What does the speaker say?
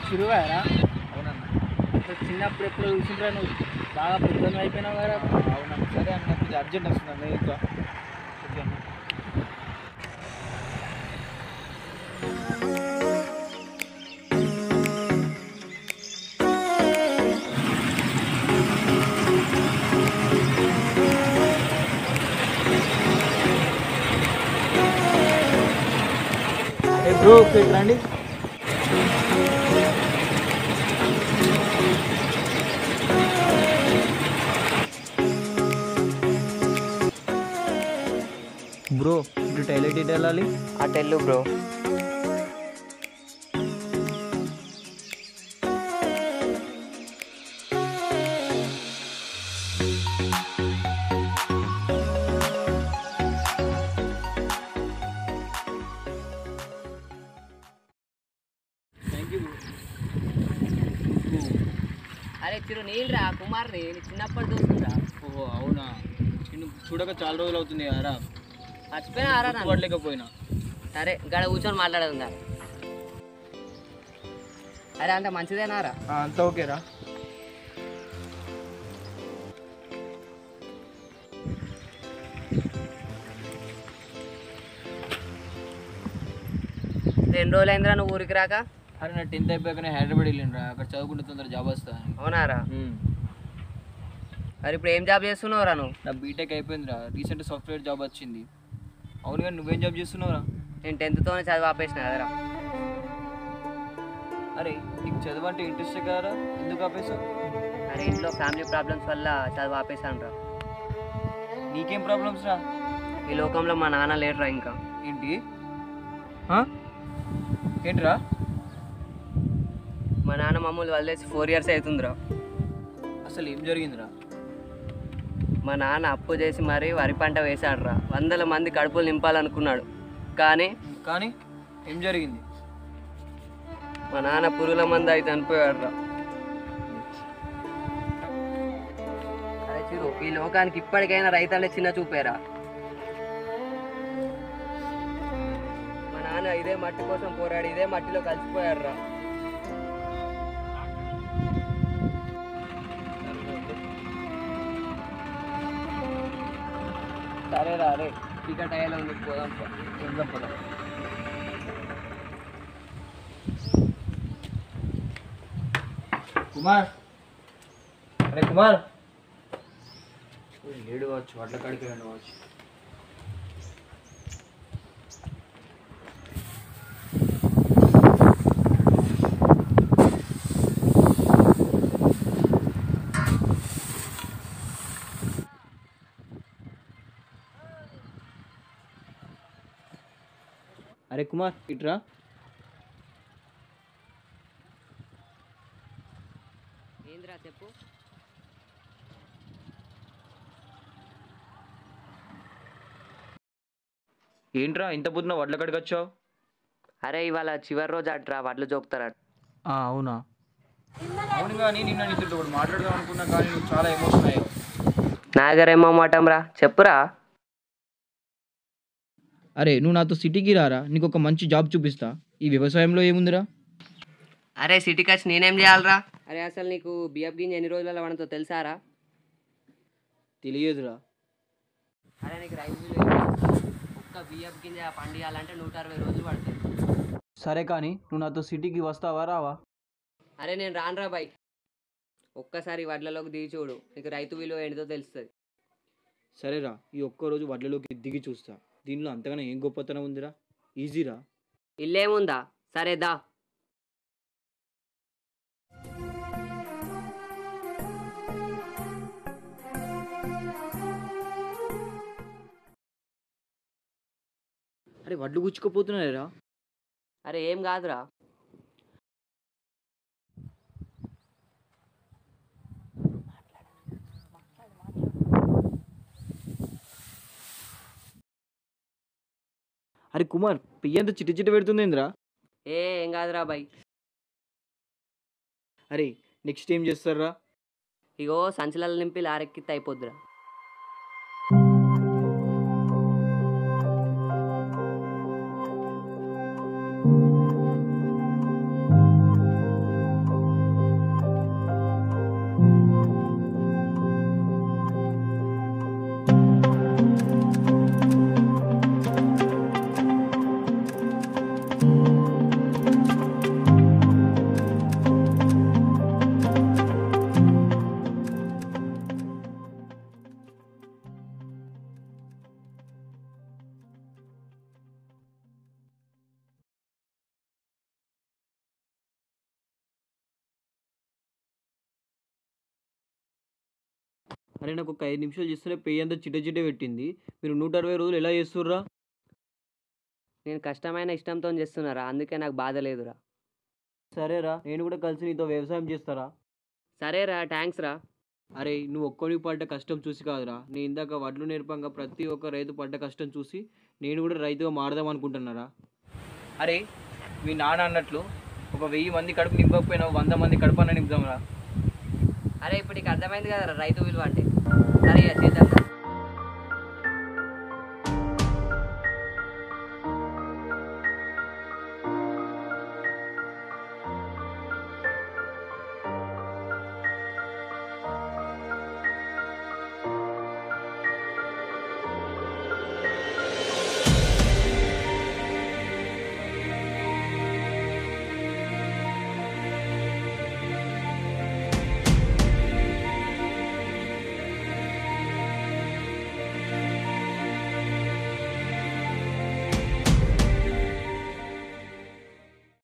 చిరువారా అవునన్న అసలు చిన్నప్పుడు ఎప్పుడు చూసిండ్రా నువ్వు బాగా పెద్ద అయిపోయినావు కదా అవునన్న సరే అన్న కొంచెం అర్జెంట్ వస్తుందన్న ఇంకా ఓకే అన్న ఏ బ్రో ఇక్కడ రండి బ్రో ఇటు టైలెట్ ఇటు వెళ్ళాలి అటెల్లు బ్రో థ్యాంక్ యూ అరే చిరు నీళ్ళు రా కుమార్ నీ చిన్నప్పటి చూస్తుందా ఓహో అవునా నేను చూడక చాలా రోజులు అవుతుంది కదరా మర్చిపోయినా ఆరా నన్ను? చూడలేకపోయినా సరే గడ కూర్చొని మాట్లాడదుందా అరే అంత మంచిదేనారా అంతా ఓకేరా రెండు రోజులు అయిందిరా నువ్వు ఊరికి రాక అరే నా టెన్త్ అయిపోయాకనే హైదరాబాద్ వెళ్ళిండ్రా అక్కడ చదువుకుంటే తొందర జాబ్ వస్తా అని అవునారా మరి ఇప్పుడు ఏం జాబ్ చేస్తున్నావురా నువ్వు నా బీటెక్ అయిపోయిందిరా రీసెంట్ సాఫ్ట్వేర్ జాబ్ వచ్చింది అవును కానీ నువ్వేం జాబ్ చేస్తున్నావురా నేను టెన్త్తోనే చదివి ఆపేసిన కదరా అరే నీకు చదువు అంటే ఇంట్రెస్ట్ కదరా ఎందుకు ఆపేసావు అరే ఇంట్లో ఫ్యామిలీ ప్రాబ్లమ్స్ వల్ల చదువు ఆపేసాను రా నీకేం ప్రాబ్లమ్స్ రా ఈ లోకంలో మా నాన్న లేరురా ఇంకా ఏంటి ఆ? ఏంటిరా మా నాన్న మమ్మల్ని వదిలేసి ఫోర్ ఇయర్స్ అవుతుందిరా అసలు ఏం జరిగిందిరా మా నాన్న అప్పు చేసి మరీ వరి పంట వేశాడురా వందల మంది కడుపులు నింపాలనుకున్నాడు కానీ కానీ ఏం జరిగింది మా నాన్న పురుగుల మంది అయితే చనిపోయాడు రా అరే చిరు ఈ లోకానికి ఇప్పటికైనా రైతాలే చిన్న చూపేరా మా నాన్న ఇదే మట్టి కోసం పోరాడి ఇదే మట్టిలో కలిసిపోయాడు రా సరే రా రే టికెట్ అయ్యేలా ఉంది పోదాం పో. వెళ్దాం పద. కుమార్ అరే కుమార్ లేడు వచ్చు వడ్ల కాడికి వెళ్ళి వచ్చు అరే కుమార్ ఇట్రా ఏందిరా చెప్పు ఏంట్రా ఇంత పొద్దున వడ్ల కాడికి వచ్చావు అరే ఇవాళ చివరి రోజు అట్రా వడ్లు జోకుతారట అవునా అవును కానీ నిన్న నీతో ఒకటి మాట్లాడదాం అనుకున్నా కానీ నువ్వు చాలా ఎమోషన్ అయ్యావు నాగరేమో మాటం రా చెప్పురా అరే నువ్వు నాతో సిటీకి రారా నీకు ఒక మంచి జాబ్ చూపిస్తా ఈ వ్యవసాయంలో ఏముందిరా అరే సిటీకి వచ్చి నేనేం చేయాలరా అరే అసలు నీకు బియ్యపు గింజ ఎన్ని రోజులలో పడతో తెలుసారా తెలియదురా అరే నీకు రైతు ఒక్క బియ్యపు గింజ పండియాలంటే నూట అరవై రోజులు పడుతుంది సరే కానీ నువ్వు నాతో సిటీకి వస్తావా రావా అరే నేను రానురా బాయ్ ఒక్కసారి వడ్లలోకి దిగి చూడు నీకు రైతు విలువ ఏంటిదో తెలుస్తుంది సరేరా ఈ ఒక్క రోజు వడ్లలోకి దిగి చూస్తా దీనిలో అంతగానో ఏం గొప్పతనం ఉందిరా ఈజీరా ఇల్లేముందా సరే దా అరే వడ్లు గుచ్చుకుపోతున్నారా అరే ఏం కాదురా అరే కుమార్ పెయ్యంత చిట్టి చిట్టి పెడుతుందేంద్రా ఏ ఏం కాదురా బాయ్ అరే నెక్స్ట్ ఏం చేస్తారా ఇగో సంచలాలు నింపి లారెక్కితే అయిపోద్దిరా అరే నాకు ఒక ఐదు నిమిషాలు చేస్తేనే పెయ్యి అంతా చిట్ట చిట్ట పెట్టింది మీరు నూట అరవై రోజులు ఎలా చేస్తుర్రా నేను కష్టమైన ఇష్టంతో చేస్తున్నారా అందుకే నాకు బాధ లేదురా సరేరా నేను కూడా కలిసి నీతో వ్యవసాయం చేస్తారా సరేరా థ్యాంక్స్ రా అరే నువ్వు ఒక్కడికి పడ్డ కష్టం చూసి కాదురా నేను ఇందాక వడ్లు నేర్పంగా ప్రతి ఒక్క రైతు పడ్డ కష్టం చూసి నేను కూడా రైతుగా మారదాం అనుకుంటున్నారా అరే మీ నాన్న అన్నట్లు ఒక వెయ్యి మంది కడుపు నింపకపోయినా వంద మంది కడుపు అన్న నింపుదాంరా అరే ఇప్పుడు నీకు అర్థమైంది కదా రైతు విలువ అంటే సరే ఇక చేద్దాం